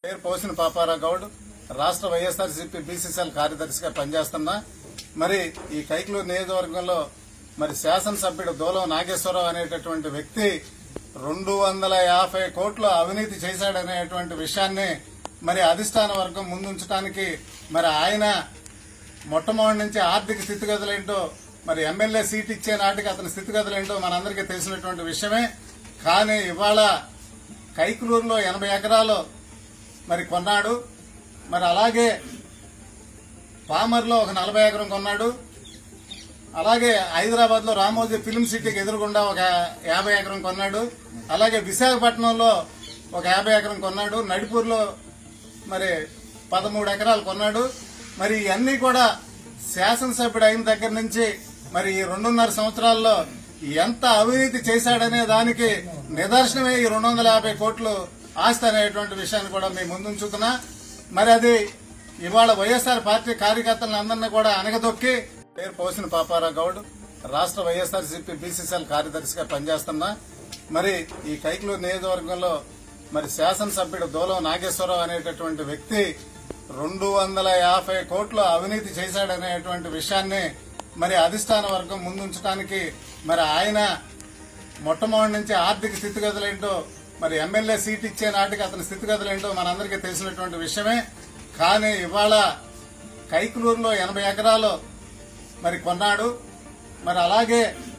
పేరు పోసిన పాపారావు గౌడ్ రాష్ట్ర వైఎస్ఆర్సీపీ బీసీసీఎల్ కార్యదర్శిగా పనిచేస్తున్నా మరి ఈ కైకలూరు నియోజకవర్గంలో మరి శాసనసభ్యుడు దూలం నాగేశ్వరరావు అనేటటువంటి వ్యక్తి రెండు వందల యాభై కోట్ల అవినీతి చేశాడనేటువంటి విషయాన్ని మరి అధిష్టాన వర్గం ముందుంచడానికి మరి ఆయన మొట్టమొదటి నుంచి ఆర్థిక స్థితిగతులేంటో మరి ఎమ్మెల్యే సీట్ ఇచ్చే నాటికి అతని స్థితిగతులేంటో మనందరికీ తెలిసినటువంటి విషయమే కానీ ఇవాళ కైకులూరులో ఎనభై ఎకరాలు మరి కొన్నాడు మరి అలాగే పామర్లో ఒక నలభై ఎకరం కొన్నాడు అలాగే హైదరాబాద్ లో రామోజీ ఫిల్మ్ సిటీకి ఎదురుగుండా ఒక యాభై ఎకరం కొన్నాడు అలాగే విశాఖపట్నంలో ఒక యాభై ఎకరం కొన్నాడు నడిపూర్లో మరి పదమూడు ఎకరాలు కొన్నాడు మరి ఇవన్నీ కూడా శాసనసభ్యుడు అయిన దగ్గర నుంచి మరి ఈ రెండున్నర సంవత్సరాల్లో ఎంత అవినీతి చేశాడనే దానికి నిదర్శనమే ఈ రెండు వందల యాభై కోట్లు ఆస్తి అనేటువంటి విషయాన్ని కూడా మీ ముందుంచుతున్నా మరి అది ఇవాళ వైఎస్ఆర్ పార్టీ కార్యకర్తలను అందరినీ కూడా అనగదొక్కి పేరు పోసిన పాపారావు గౌడ్ రాష్ట్ర వైఎస్ఆర్సీపీ బీసీసీఎల్ కార్యదర్శిగా పనిచేస్తున్నా మరి ఈ కైకలూరు నియోజకవర్గంలో మరి శాసనసభ్యుడు దూలం నాగేశ్వరరావు అనేటటువంటి వ్యక్తి రెండు వందల యాభై కోట్ల అవినీతి చేశాడనేటువంటి విషయాన్ని మరి అధిష్టాన వర్గం ముందుంచడానికి మరి ఆయన మొట్టమొదటి నుంచి ఆర్థిక స్థితిగతులేంటో మరి ఎమ్మెల్యే సీట్ ఇచ్చే నాటికి అతని స్థితిగతులేంటో మనందరికీ తెలిసినటువంటి విషయమే కానీ ఇవాళ కైకులూరులో ఎనభై ఎకరాలు మరి కొన్నాడు మరి అలాగే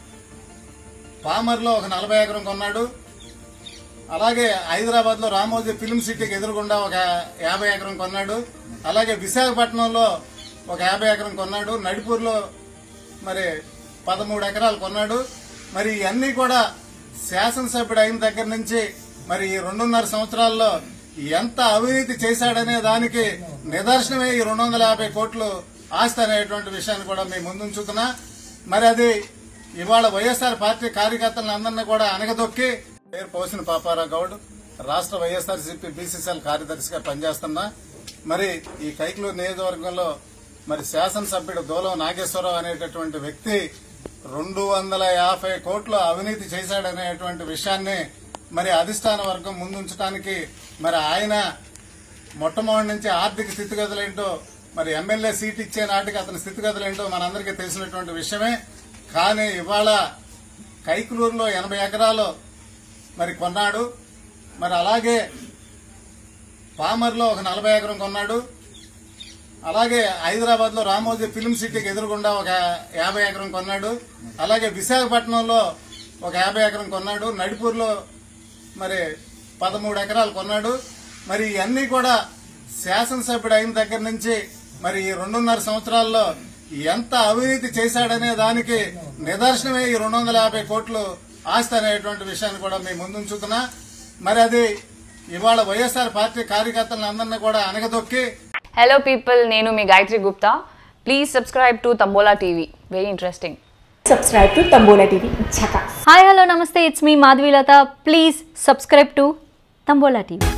పామర్లో ఒక నలభై ఎకరం కొన్నాడు అలాగే హైదరాబాద్ లో రామోజీ ఫిల్మ్ సిటీకి ఎదురుగుండా ఒక యాభై ఎకరం కొన్నాడు అలాగే విశాఖపట్నంలో ఒక యాభై ఎకరం కొన్నాడు నడిపూర్లో మరి పదమూడు ఎకరాలు కొన్నాడు మరి ఇవన్నీ కూడా శాసనసభ్యుడు అయిన దగ్గర నుంచి మరి ఈ రెండున్నర సంవత్సరాల్లో ఎంత అవినీతి చేశాడనే దానికి నిదర్శనమే ఈ రెండు వందల యాభై కోట్లు ఆస్తి అనేటువంటి విషయాన్ని కూడా మీ ముందుంచుతున్నా మరి అది ఇవాళ వైఎస్ఆర్ పార్టీ కార్యకర్తలను అందరినీ కూడా అనగదొక్కి పేరు పోసిన పాపారావు గౌడ్ రాష్ట్ర వైఎస్ఆర్సీపీ బీసీసీఎల్ కార్యదర్శిగా పనిచేస్తున్నా మరి ఈ కైకలూరు నియోజకవర్గంలో మరి శాసనసభ్యుడు దూలం నాగేశ్వరరావు అనేటటువంటి వ్యక్తి రెండు వందల యాభై కోట్ల అవినీతి చేశాడనేటువంటి విషయాన్ని మరి అధిష్టాన వర్గం ముందుంచడానికి మరి ఆయన మొట్టమొదటి నుంచి ఆర్థిక స్థితిగతులేంటో మరి ఎమ్మెల్యే సీట్ ఇచ్చే నాటికి అతని స్థితిగతులేంటో మనందరికీ తెలిసినటువంటి విషయమే కానీ ఇవాళ కైకులూరులో ఎనభై ఎకరాలు మరి కొన్నాడు మరి అలాగే పామర్లో ఒక నలభై ఎకరం కొన్నాడు అలాగే హైదరాబాద్ లో రామోజీ ఫిల్మ్ సిటీకి ఎదురుగుండా ఒక యాభై ఎకరం కొన్నాడు అలాగే విశాఖపట్నంలో ఒక యాభై ఎకరం కొన్నాడు నడిపూర్లో మరి పదమూడు ఎకరాలు కొన్నాడు మరి ఇవన్నీ కూడా శాసనసభ్యుడు అయిన దగ్గర నుంచి మరి ఈ రెండున్నర సంవత్సరాల్లో ఎంత అవినీతి చేశాడనే దానికి నిదర్శనమే ఈ రెండు వందల యాభై కోట్లు ఆస్తి అనేటువంటి విషయాన్ని కూడా మీ ముందుంచుతున్నా మరి అది ఇవాళ వైఎస్ఆర్ పార్టీ కార్యకర్తలను అందరినీ కూడా అనగదొక్కి హలో పీపుల్ నేను మీ Gayatri Gupta please subscribe to Tambola TV very interesting subscribe to Tambola TV. Chaka. Hi hello namaste it's me Madhavilatha please subscribe to Tambola TV